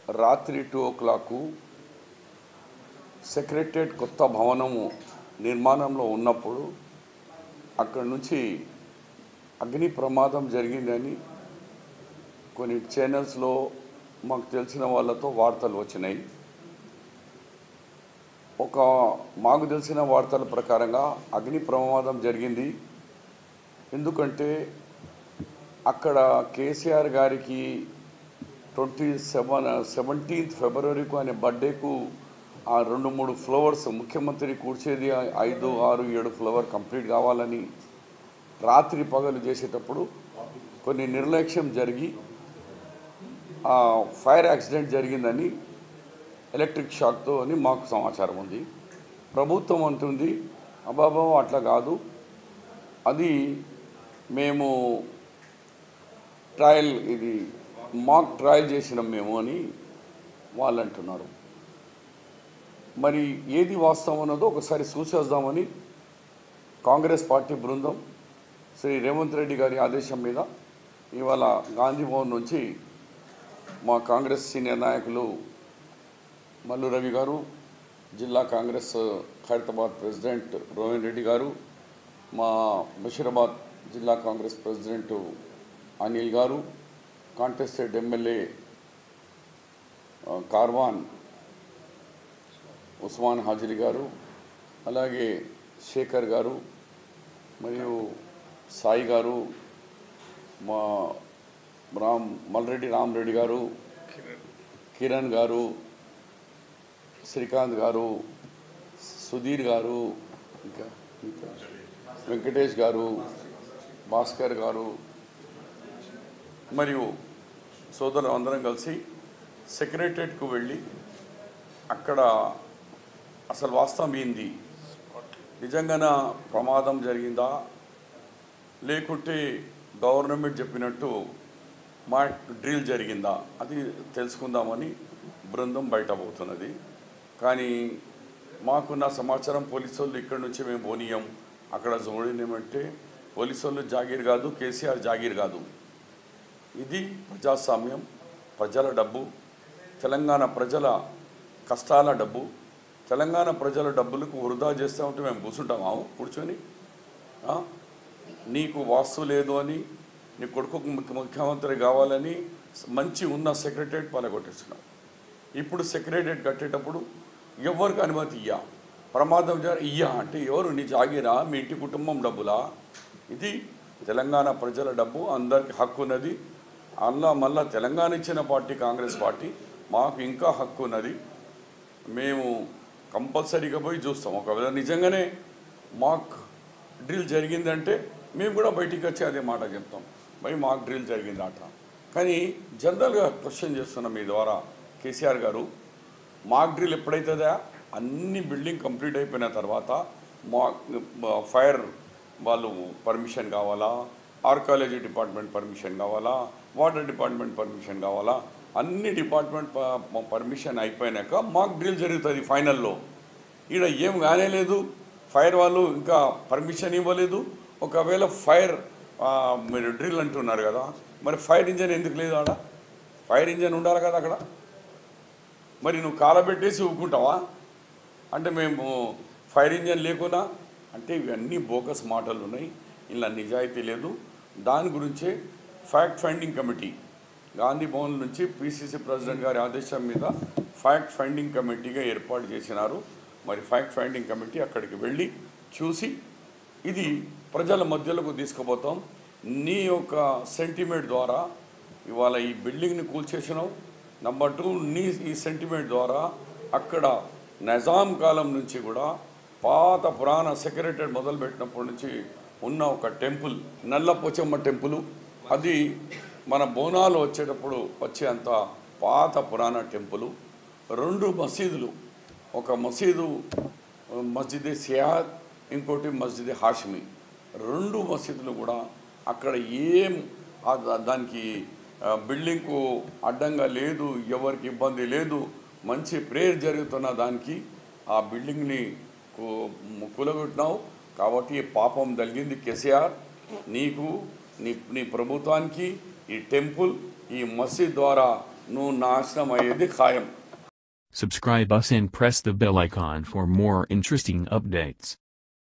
రాత్రి టూ ఓ clock secretariat కొత్త భవనము నిర్మాణంలో ఉన్నప్పుడు అక్కడి నుంచి అగ్ని ప్రమాదం జరిగిందని కొన్ని ఛానల్స్లో మాకు తెలిసిన వాళ్ళతో వార్తలు వచ్చినాయి ఒక మాకు తెలిసిన వార్తల ప్రకారంగా అగ్ని ప్రమాదం జరిగింది ఎందుకంటే అక్కడ కేసీఆర్ గారికి ట్వంటీ సెవెన్ సెవెంటీన్త్ ఫిబ్రవరికి ఆయన బర్త్డేకు ఆ రెండు మూడు ఫ్లవర్స్ ముఖ్యమంత్రి కూర్చేది ఐదు ఆరు ఏడు ఫ్లవర్ కంప్లీట్ కావాలని రాత్రి పగలు చేసేటప్పుడు కొన్ని నిర్లక్ష్యం జరిగి ఆ ఫైర్ యాక్సిడెంట్ జరిగిందని ఎలక్ట్రిక్ షాక్తో అని మాకు సమాచారం ఉంది ప్రభుత్వం అంటుంది అబాబా అట్లా కాదు అది మేము ట్రయల్ ఇది మాక్ ట్రయల్ చేసినాం మేము అని వాళ్ళు అంటున్నారు మరి ఏది వాస్తవం అన్నదో ఒకసారి చూసేద్దామని కాంగ్రెస్ పార్టీ బృందం శ్రీ రేవంత్ రెడ్డి గారి ఆదేశం మీద ఇవాళ గాంధీ భవన్ నుంచి మా కాంగ్రెస్ సీనియర్ నాయకులు మల్లు రవి గారు జిల్లా కాంగ్రెస్ ఖైరతాబాద్ ప్రెసిడెంట్ రోహన్ రెడ్డి గారు మా బషీరాబాద్ జిల్లా కాంగ్రెస్ ప్రెసిడెంట్ అనిల్ గారు కాంటెస్టెడ్ ఎమ్మెల్యే ఆ, కార్వాన్ ఉస్మాన్ హాజిరి గారు అలాగే శేఖర్ గారు మరియు సాయి గారు మా రామ్ మల్రెడ్డి రామరెడ్డి గారు కిరణ్ గారు శ్రీకాంత్ గారు సుధీర్ గారు ఇంకా ఇంకా వెంకటేష్ గారు భాస్కర్ గారు మరియు సోదరులు అందరం కలిసి సెక్రటరియట్కు వెళ్ళి అక్కడ అసలు వాస్తవం ఏంది నిజంగాన ప్రమాదం జరిగిందా లేకుంటే గవర్నమెంట్ చెప్పినట్టు మా డ్రిల్ జరిగిందా అది తెలుసుకుందామని బృందం బయట పోతున్నది కానీ మాకున్న సమాచారం పోలీసు వాళ్ళు ఇక్కడి నుంచి మేము పోనీయం అక్కడ జోడినేమంటే పోలీసు వాళ్ళు జాగీర్ కాదు కేసీఆర్ జాగీర్ కాదు ఇది ప్రజాస్వామ్యం ప్రజల డబ్బు తెలంగాణ ప్రజల కష్టాల డబ్బు తెలంగాణ ప్రజల డబ్బులకు వృధా చేస్తూ ఉంటే మేము కూర్చుంటామా కూర్చొని ఆ? నీకు వాస్తు లేదు అని నీ కొడుకు ముఖ్య- ముఖ్యమంత్రి కావాలని మంచి ఉన్న సెక్రటరియట్ పలగొట్టేస్తున్నావు ఇప్పుడు సెక్రటరియట్ కట్టేటప్పుడు ఎవరికి అనుమతి ఇయ్యా ప్రమాదం జర ఇయ్యా అంటే ఎవరు నీ జాగిరా మీ ఇంటి కుటుంబం డబ్బులా ఇది తెలంగాణ ప్రజల డబ్బు అందరికి హక్కు ఉన్నది అల్లా మళ్ళా తెలంగాణ ఇచ్చిన పార్టీ కాంగ్రెస్ పార్టీ మాకు ఇంకా హక్కు ఉన్నది మేము కంపల్సరీగా పోయి చూస్తాం ఒకవేళ నిజంగానే మాక్ డ్రిల్ జరిగిందంటే మేము కూడా బయటికి వచ్చి అదే మాట చెప్తాం భయ్ మాక్ డ్రిల్ జరిగిందట కానీ జనరల్గా క్వశ్చన్ చేస్తున్నాం మీ ద్వారా కేసీఆర్ గారు మాక్ డ్రిల్ ఎప్పుడైతుందా అన్ని బిల్డింగ్ కంప్లీట్ అయిపోయిన తర్వాత మా ఫైర్ వాళ్ళు పర్మిషన్ కావాలా ఆర్కాలజీ డిపార్ట్మెంట్ పర్మిషన్ కావాలా వాటర్ డిపార్ట్మెంట్ పర్మిషన్ కావాలా అన్ని డిపార్ట్మెంట్ ప- పర్మిషన్ అయిపోయినాక మాక్ డ్రిల్ జరుగుతుంది ఫైనల్లో ఈడ ఏం కానే లేదు ఫైర్ వాళ్ళు ఇంకా పర్మిషన్ ఇవ్వలేదు ఒకవేళ ఫైర్ ఆ, మీరు డ్రిల్ అంటున్నారు కదా మరి ఫైర్ ఇంజన్ ఎందుకు లేదు ఆడ ఫైర్ ఇంజన్ ఉండాలి కదా అక్కడ మరి నువ్వు కాలబెట్టేసి ఊరుకుంటావా అంటే మేము ఫైర్ ఇంజన్ లేకున్నా అంటే ఇవన్నీ బోకస్ మాటలు ఉన్నాయి ఇలా నిజాయితీ లేదు దాని గురించే fact finding committee Gandhi Bhavan నుంచి పిసిసి ప్రెసిడెంట్ గారి ఆదేశం మీద ఫ్యాక్ట్ ఫైండింగ్ కమిటీగా ఏర్పాటు చేసినారు మరి ఫ్యాక్ట్ ఫైండింగ్ కమిటీ అక్కడికి వెళ్ళి చూసి ఇది ప్రజల మధ్యలోకి తీసుకుపోతాం నీ యొక్క సెంటిమెంట్ ద్వారా ఇవాళ ఈ బిల్డింగ్ని కూల్చేసినావు నెంబర్ టూ నీ ఈ సెంటిమెంట్ ద్వారా అక్కడ నిజాం కాలం నుంచి కూడా పాత పురాణ సెక్రటరీ మొదలుపెట్టినప్పటి నుంచి ఉన్న ఒక టెంపుల్ నల్లపోచమ్మ టెంపుల్ అది మన బోనాలు వచ్చేటప్పుడు వచ్చే అంత పాత పురాణ టెంపుల్ రెండు మసీదులు ఒక మసీదు మస్జిద్ సియాద్ ఇంకోటి మస్జిద్ హాషిమి రెండు మసీదులు కూడా అక్కడ ఏం ఆ దా- దానికి ఆ, బిల్డింగ్కు అడ్డంగా లేదు ఎవరికి ఇబ్బంది లేదు మంచి ప్రేయర్ జరుగుతున్న దానికి ఆ బిల్డింగ్ని కు- కూలగొట్టినావు కాబట్టి ఈ పాపం తగిలింది కేసీఆర్ నీకు నీ నీ ప్రభుత్వానికి ఈ టెంపుల్ ఈ మసీద్ ద్వారా నువ్వు నాశనం అయ్యేది ఖాయం Subscribe us and press the bell icon for more interesting updates.